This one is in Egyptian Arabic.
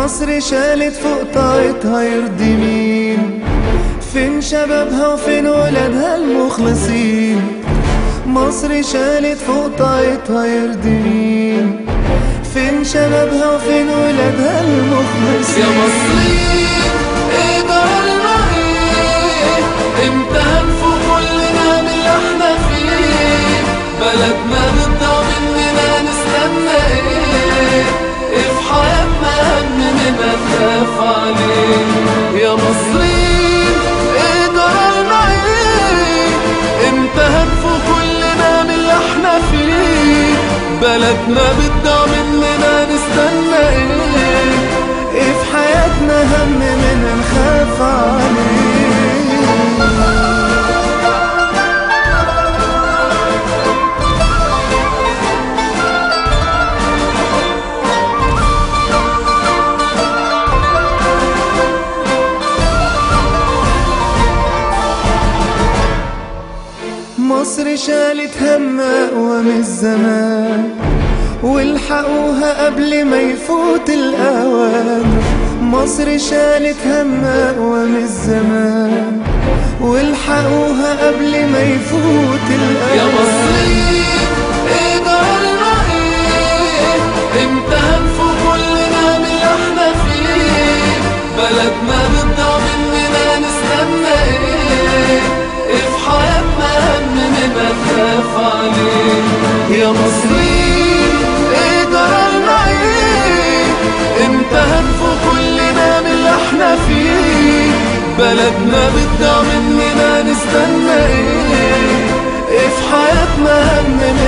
مصر شالت فوق طاقتها يرضي مين فين شبابها وفين ولادها المخلصين مصر شالت فوق طاقتها يرضي مين فين شبابها وفين ولادها المخلصين يا مصريين ايه جرالنا ايه امتى هنفوق كلنا من اللي احنا فيه بلدنا بتضيع مننا نستنى ايه ايه في حياتنا هم مننا نخاف عليه يا مصريين ايه جرالنا ايه امتى هنفوق كلنا من اللي احنا فيه بلدنا بتضيع مننا نستنى ايه ايه في حياتنا هم من نخاف عليه مصر شالت هم أقوى من الزمان والحقوها قبل ما يفوت الأوان مصر شالت هم أقوى من الزمان والحقوها قبل ما يفوت الأوان يا مصريين ايه جرالنا ايه امتى هنفوق كلنا من اللي احنا فيه بلدنا بتضيع مننا نستنى ايه ايه في حياتنا هم مننا نخاف عليه يا مصريين ايه جرالنا ايه امتى هنفوق كلنا من اللي احنا فيه بلدنا بتضيع مننا نستنى ايه ايه في حياتنا هم